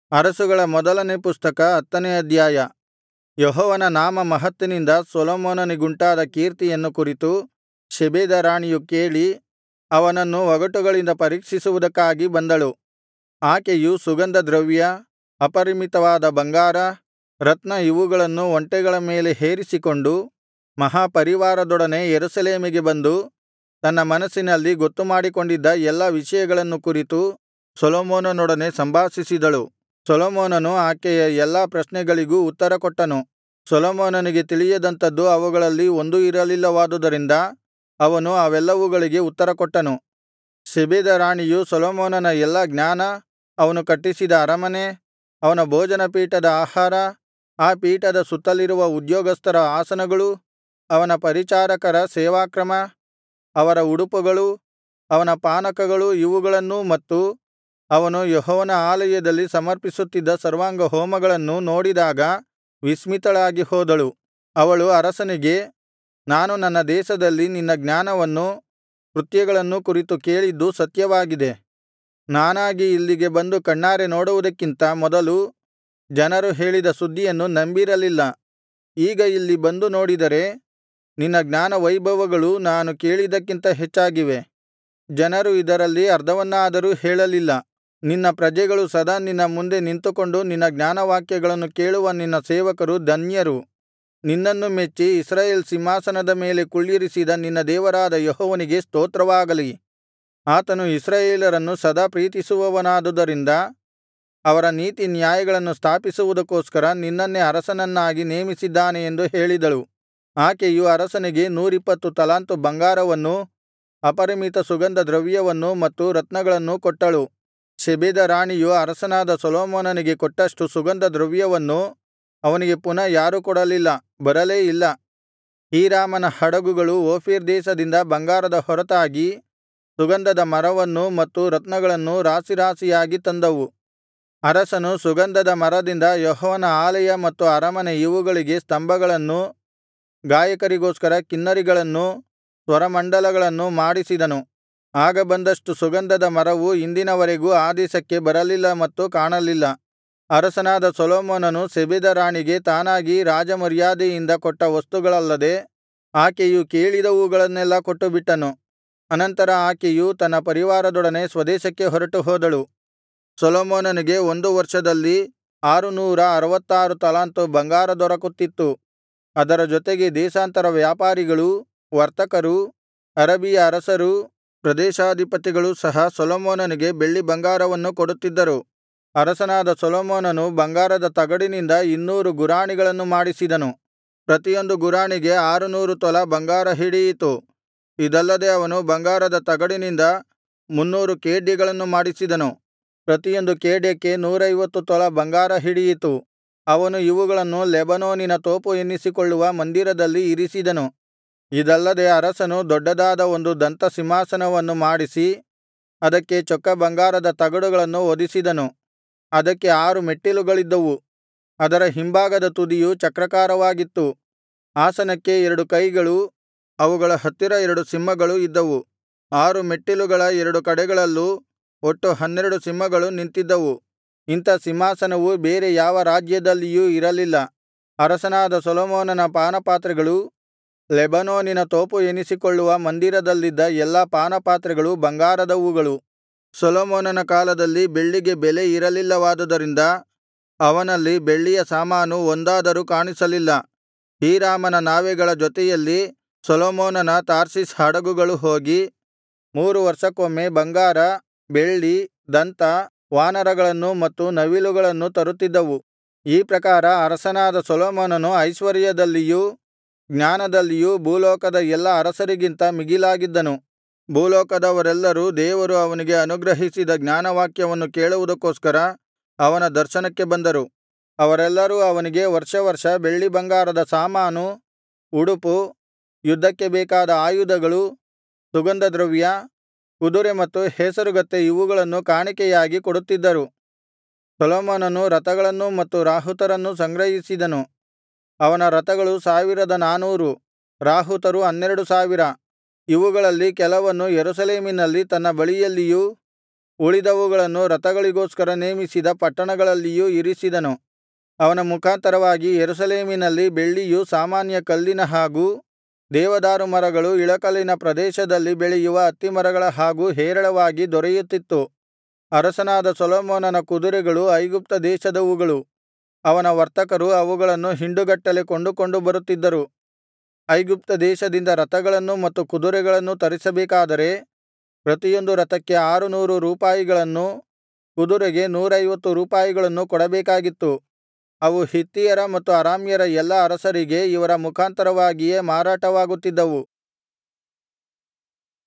ಅರಸುಗಳ ಮೊದಲನೇ ಪುಸ್ತಕ ಹತ್ತನೇ ಅಧ್ಯಾಯ ಯೆಹೋವನ ನಾಮ ಮಹತ್ತಿನಿಂದ ಸೊಲೊಮೋನನಿಗುಂಟಾದ ಕೀರ್ತಿಯನ್ನು ಕುರಿತು ಶೆಬೆದ ರಾಣಿಯು ಕೇಳಿ ಅವನನ್ನು ಒಗಟುಗಳಿಂದ ಪರೀಕ್ಷಿಸುವುದಕ್ಕಾಗಿ ಬಂದಳು ಆಕೆಯು ಸುಗಂಧದ್ರವ್ಯ ಅಪರಿಮಿತವಾದ ಬಂಗಾರ ರತ್ನ ಇವುಗಳನ್ನು ಒಂಟೆಗಳ ಮೇಲೆ ಹೇರಿಸಿಕೊಂಡು ಮಹಾಪರಿವಾರದೊಡನೆ ಯೆರೂಸಲೇಮಿಗೆ ಬಂದು ತನ್ನ ಮನಸ್ಸಿನಲ್ಲಿ ಗೊತ್ತುಮಾಡಿಕೊಂಡಿದ್ದ ಎಲ್ಲಾ ವಿಷಯಗಳನ್ನು ಕುರಿತು ಸೊಲೊಮೋನನೊಡನೆ ಸಂಭಾಷಿಸಿದಳು ಸೊಲೊಮೋನನು ಆಕೆಯ ಎಲ್ಲಾ ಪ್ರಶ್ನೆಗಳಿಗೂ ಉತ್ತರಕೊಟ್ಟನು ಸೊಲೊಮೋನನಿಗೆ ತಿಳಿಯದಂಥದ್ದು ಅವುಗಳಲ್ಲಿ ಒಂದೂ ಇರಲಿಲ್ಲವಾದುದರಿಂದ ಅವನು ಅವೆಲ್ಲವುಗಳಿಗೆ ಉತ್ತರಕೊಟ್ಟನು ಶೆಬೆದ ರಾಣಿಯು ಸೊಲೊಮೋನನ ಎಲ್ಲಾ ಜ್ಞಾನ ಅವನು ಕಟ್ಟಿಸಿದ ಅರಮನೆ ಅವನ ಭೋಜನಪೀಠದ ಆಹಾರ ಆ ಪೀಠದ ಸುತ್ತಲಿರುವ ಉದ್ಯೋಗಸ್ಥರ ಆಸನಗಳು ಅವನ ಪರಿಚಾರಕರ ಸೇವಾಕ್ರಮ ಅವರ ಉಡುಪುಗಳು ಅವನ ಪಾನಕಗಳು ಇವುಗಳನ್ನೂ ಮತ್ತು ಅವನು ಯೆಹೋವನ ಆಲಯದಲ್ಲಿ ಸಮರ್ಪಿಸುತ್ತಿದ್ದ ಸರ್ವಾಂಗಹೋಮಗಳನ್ನೂ ನೋಡಿದಾಗ ವಿಸ್ಮಿತಳಾಗಿ ಹೋದಳು ಅವಳು ಅರಸನಿಗೆ ನಾನು ನನ್ನ ದೇಶದಲ್ಲಿ ನಿನ್ನ ಜ್ಞಾನವನ್ನೂ ಕೃತ್ಯಗಳನ್ನೂ ಕುರಿತು ಕೇಳಿದ್ದು ಸತ್ಯವಾಗಿದೆ ನಾನಾಗಿ ಇಲ್ಲಿಗೆ ಬಂದು ಕಣ್ಣಾರೆ ನೋಡುವುದಕ್ಕಿಂತ ಮೊದಲು ಜನರು ಹೇಳಿದ ಸುದ್ದಿಯನ್ನು ನಂಬಿರಲಿಲ್ಲ ಈಗ ಇಲ್ಲಿ ಬಂದು ನೋಡಿದರೆ ನಿನ್ನ ಜ್ಞಾನವೈಭವಗಳು ನಾನು ಕೇಳಿದ್ದಕ್ಕಿಂತ ಹೆಚ್ಚಾಗಿವೆ ಜನರು ಇದರಲ್ಲಿ ಅರ್ಧವನ್ನಾದರೂ ಹೇಳಲಿಲ್ಲ ನಿನ್ನ ಪ್ರಜೆಗಳು ಸದಾ ನಿನ್ನ ಮುಂದೆ ನಿಂತುಕೊಂಡು ನಿನ್ನ ಜ್ಞಾನವಾಕ್ಯಗಳನ್ನು ಕೇಳುವ ನಿನ್ನ ಸೇವಕರು ಧನ್ಯರು ನಿನ್ನನ್ನು ಮೆಚ್ಚಿ ಇಸ್ರಾಯೇಲ್ ಸಿಂಹಾಸನದ ಮೇಲೆ ಕುಳ್ಳಿರಿಸಿದ ನಿನ್ನ ದೇವರಾದ ಯೆಹೋವನಿಗೆ ಸ್ತೋತ್ರವಾಗಲಿ ಆತನು ಇಸ್ರಾಯೇಲರನ್ನು ಸದಾ ಪ್ರೀತಿಸುವವನಾದುದರಿಂದ ಅವರ ನೀತಿನ್ಯಾಯಗಳನ್ನು ಸ್ಥಾಪಿಸುವುದಕ್ಕೋಸ್ಕರ ನಿನ್ನನ್ನೇ ಅರಸನನ್ನಾಗಿ ನೇಮಿಸಿದ್ದಾನೆ ಎಂದು ಹೇಳಿದಳು ಆಕೆಯು ಅರಸನಿಗೆ ನೂರಿಪ್ಪತ್ತು ತಲಾಂತು ಬಂಗಾರವನ್ನೂ ಅಪರಿಮಿತ ಸುಗಂಧದ್ರವ್ಯವನ್ನೂ ಮತ್ತು ರತ್ನಗಳನ್ನೂ ಕೊಟ್ಟಳು ಶೆಬೆದ ರಾಣಿಯು ಅರಸನಾದ ಸೊಲೊಮೋನನಿಗೆ ಕೊಟ್ಟಷ್ಟು ಸುಗಂಧದ್ರವ್ಯವನ್ನು ಅವನಿಗೆ ಪುನಃ ಯಾರೂ ಕೊಡಲಿಲ್ಲ ಬರಲೇ ಇಲ್ಲ ಹೀರಾಮನ ಹಡಗುಗಳು ಓಫೀರ್ ದೇಶದಿಂದ ಬಂಗಾರದ ಹೊರತಾಗಿ ಸುಗಂಧದ ಮರವನ್ನೂ ಮತ್ತು ರತ್ನಗಳನ್ನೂ ರಾಶಿರಾಶಿಯಾಗಿ ತಂದವು ಅರಸನು ಸುಗಂಧದ ಮರದಿಂದ ಯೆಹೋವನ ಆಲಯ ಮತ್ತು ಅರಮನೆ ಇವುಗಳಿಗೆ ಸ್ತಂಭಗಳನ್ನೂ ಗಾಯಕರಿಗೋಸ್ಕರ ಕಿನ್ನರಿಗಳನ್ನೂ ಸ್ವರಮಂಡಲಗಳನ್ನೂ ಮಾಡಿಸಿದನು ಆಗ ಬಂದಷ್ಟು ಸುಗಂಧದ ಮರವು ಇಂದಿನವರೆಗೂ ಆ ದೇಶಕ್ಕೆ ಬರಲಿಲ್ಲ ಮತ್ತು ಕಾಣಲಿಲ್ಲ ಅರಸನಾದ ಸೊಲೊಮೋನನು ಶೆಬೆದ ರಾಣಿಗೆ ತಾನಾಗಿ ರಾಜಮರ್ಯಾದೆಯಿಂದ ಕೊಟ್ಟ ವಸ್ತುಗಳಲ್ಲದೆ ಆಕೆಯು ಕೇಳಿದವುಗಳನ್ನೆಲ್ಲಾ ಕೊಟ್ಟುಬಿಟ್ಟನು ಅನಂತರ ಆಕೆಯು ತನ್ನ ಪರಿವಾರದೊಡನೆ ಸ್ವದೇಶಕ್ಕೆ ಹೊರಟು ಹೋದಳು ಸೊಲೊಮೋನನಿಗೆ ಒಂದು ವರ್ಷದಲ್ಲಿ ಆರುನೂರ ಅರವತ್ತಾರು ತಲಾಂತು ಬಂಗಾರ ದೊರಕುತ್ತಿತ್ತು ಅದರ ಜೊತೆಗೆ ದೇಶಾಂತರ ವ್ಯಾಪಾರಿಗಳೂ ವರ್ತಕರೂ ಅರಬಿಯ ಅರಸರೂ ಪ್ರದೇಶಾಧಿಪತಿಗಳೂ ಸಹ ಸೊಲೊಮೋನನಿಗೆ ಬೆಳ್ಳಿ ಬಂಗಾರವನ್ನು ಕೊಡುತ್ತಿದ್ದರು ಅರಸನಾದ ಸೊಲೊಮೋನನು ಬಂಗಾರದ ತಗಡಿನಿಂದ ಇನ್ನೂರು ಗುರಾಣಿಗಳನ್ನು ಮಾಡಿಸಿದನು ಪ್ರತಿಯೊಂದು ಗುರಾಣಿಗೆ ಆರುನೂರು ತೊಲಾ ಬಂಗಾರ ಹಿಡಿಯಿತು ಇದಲ್ಲದೆ ಅವನು ಬಂಗಾರದ ತಗಡಿನಿಂದ ಮುನ್ನೂರು ಖೇಡ್ಯಗಳನ್ನು ಮಾಡಿಸಿದನು ಪ್ರತಿಯೊಂದು ಖೇಡ್ಯಕ್ಕೆ ನೂರೈವತ್ತು ತೊಲಾ ಬಂಗಾರ ಹಿಡಿಯಿತು ಅವನು ಇವುಗಳನ್ನು ಲೆಬನೋನಿನ ತೋಪು ಎನ್ನಿಸಿಕೊಳ್ಳುವ ಮಂದಿರದಲ್ಲಿ ಇರಿಸಿದನು ಇದಲ್ಲದೆ ಅರಸನು ದೊಡ್ಡದಾದ ಒಂದು ದಂತ ಸಿಂಹಾಸನವನ್ನು ಮಾಡಿಸಿ ಅದಕ್ಕೆ ಚೊಕ್ಕ ಬಂಗಾರದ ತಗಡುಗಳನ್ನು ಹೊದಿಸಿದನು ಅದಕ್ಕೆ ಆರು ಮೆಟ್ಟಿಲುಗಳಿದ್ದವು ಅದರ ಹಿಂಭಾಗದ ತುದಿಯು ಚಕ್ರಾಕಾರವಾಗಿತ್ತು ಆಸನಕ್ಕೆ ಎರಡು ಕೈಗಳೂ ಅವುಗಳ ಹತ್ತಿರ ಎರಡು ಸಿಂಹಗಳು ಇದ್ದವು ಆರು ಮೆಟ್ಟಿಲುಗಳ ಎರಡು ಕಡೆಗಳಲ್ಲೂ ಒಟ್ಟು ಹನ್ನೆರಡು ಸಿಂಹಗಳು ನಿಂತಿದ್ದವು ಇಂಥ ಸಿಂಹಾಸನವು ಬೇರೆ ಯಾವ ರಾಜ್ಯದಲ್ಲಿಯೂ ಇರಲಿಲ್ಲ ಅರಸನಾದ ಸೊಲೊಮೋನನ ಪಾನಪಾತ್ರೆಗಳು ಲೆಬನೋನಿನ ತೋಪು ಎನಿಸಿಕೊಳ್ಳುವ ಮಂದಿರದಲ್ಲಿದ್ದ ಎಲ್ಲಾ ಪಾನಪಾತ್ರೆಗಳು ಬಂಗಾರದವುಗಳು ಸೊಲೊಮೋನನ ಕಾಲದಲ್ಲಿ ಬೆಳ್ಳಿಗೆ ಬೆಲೆ ಇರಲಿಲ್ಲವಾದುದರಿಂದ ಅವನಲ್ಲಿ ಬೆಳ್ಳಿಯ ಸಾಮಾನು ಒಂದಾದರೂ ಕಾಣಿಸಲಿಲ್ಲ ಹೀರಾಮನ ನಾವೆಗಳ ಜೊತೆಯಲ್ಲಿ ಸೊಲೊಮೋನನ ತಾರ್ಷೀಷ್ ಹಡಗುಗಳು ಹೋಗಿ ಮೂರು ವರ್ಷಕ್ಕೊಮ್ಮೆ ಬಂಗಾರ ಬೆಳ್ಳಿ ದಂತ ವಾನರಗಳನ್ನು ಮತ್ತು ನವಿಲುಗಳನ್ನು ತರುತ್ತಿದ್ದವು ಈ ಪ್ರಕಾರ ಅರಸನಾದ ಸೊಲೊಮೋನನು ಐಶ್ವರ್ಯದಲ್ಲಿಯೂ ಜ್ಞಾನದಲ್ಲಿಯೂ ಭೂಲೋಕದ ಎಲ್ಲಾ ಅರಸರಿಗಿಂತ ಮಿಗಿಲಾಗಿದ್ದನು ಭೂಲೋಕದವರೆಲ್ಲರೂ ದೇವರು ಅವನಿಗೆ ಅನುಗ್ರಹಿಸಿದ ಜ್ಞಾನವಾಕ್ಯವನ್ನು ಕೇಳುವುದಕ್ಕೋಸ್ಕರ ಅವನ ದರ್ಶನಕ್ಕೆ ಬಂದರು ಅವರೆಲ್ಲರೂ ಅವನಿಗೆ ವರ್ಷ ವರ್ಷ ಬೆಳ್ಳಿಬಂಗಾರದ ಸಾಮಾನು ಉಡುಪು ಯುದ್ಧಕ್ಕೆ ಬೇಕಾದ ಆಯುಧಗಳು ಸುಗಂಧದ್ರವ್ಯ ಕುದುರೆ ಮತ್ತು ಹೇಸರಗತ್ತೆ ಇವುಗಳನ್ನು ಕಾಣಿಕೆಯಾಗಿ ಕೊಡುತ್ತಿದ್ದರು ಸೊಲೊಮೋನನು ರಥಗಳನ್ನೂ ಮತ್ತು ರಾಹುತರನ್ನೂ ಸಂಗ್ರಹಿಸಿದನು ಅವನ ರಥಗಳು ಸಾವಿರದ ನಾನೂರು ರಾಹುತರು ಹನ್ನೆರಡು ಸಾವಿರ ಇವುಗಳಲ್ಲಿ ಕೆಲವನ್ನು ಯೆರೂಸಲೇಮಿನಲ್ಲಿ ತನ್ನ ಬಳಿಯಲ್ಲಿಯೂ ಉಳಿದವುಗಳನ್ನು ರಥಗಳಿಗೋಸ್ಕರ ನೇಮಿಸಿದ ಪಟ್ಟಣಗಳಲ್ಲಿಯೂ ಇರಿಸಿದನು ಅವನ ಮುಖಾಂತರವಾಗಿ ಯೆರೂಸಲೇಮಿನಲ್ಲಿ ಬೆಳ್ಳಿಯು ಸಾಮಾನ್ಯ ಕಲ್ಲಿನ ಹಾಗೂ ದೇವದಾರು ಮರಗಳು ಇಳಕಲಿನ ಪ್ರದೇಶದಲ್ಲಿ ಬೆಳೆಯುವ ಅತ್ತಿಮರಗಳ ಹಾಗೂ ಹೇರಳವಾಗಿ ದೊರೆಯುತ್ತಿತ್ತು ಅರಸನಾದ ಸೊಲೊಮೋನನ ಕುದುರೆಗಳು ಐಗುಪ್ತ ದೇಶದವುಗಳು ಅವನ ವರ್ತಕರು ಅವುಗಳನ್ನು ಹಿಂಡುಗಟ್ಟಲೆ ಕೊಂಡುಕೊಂಡು ಬರುತ್ತಿದ್ದರು ಐಗುಪ್ತ ದೇಶದಿಂದ ರಥಗಳನ್ನೂ ಮತ್ತು ಕುದುರೆಗಳನ್ನೂ ತರಿಸಬೇಕಾದರೆ ಪ್ರತಿಯೊಂದು ರಥಕ್ಕೆ ಆರುನೂರು ರೂಪಾಯಿಗಳನ್ನೂ ಕುದುರೆಗೆ ನೂರೈವತ್ತು ರೂಪಾಯಿಗಳನ್ನೂ ಕೊಡಬೇಕಾಗಿತ್ತು ಅವು ಹಿತ್ತಿಯರ ಮತ್ತು ಅರಾಮ್ಯರ ಎಲ್ಲಾ ಅರಸರಿಗೆ ಇವರ ಮುಖಾಂತರವಾಗಿಯೇ ಮಾರಾಟವಾಗುತ್ತಿದ್ದವು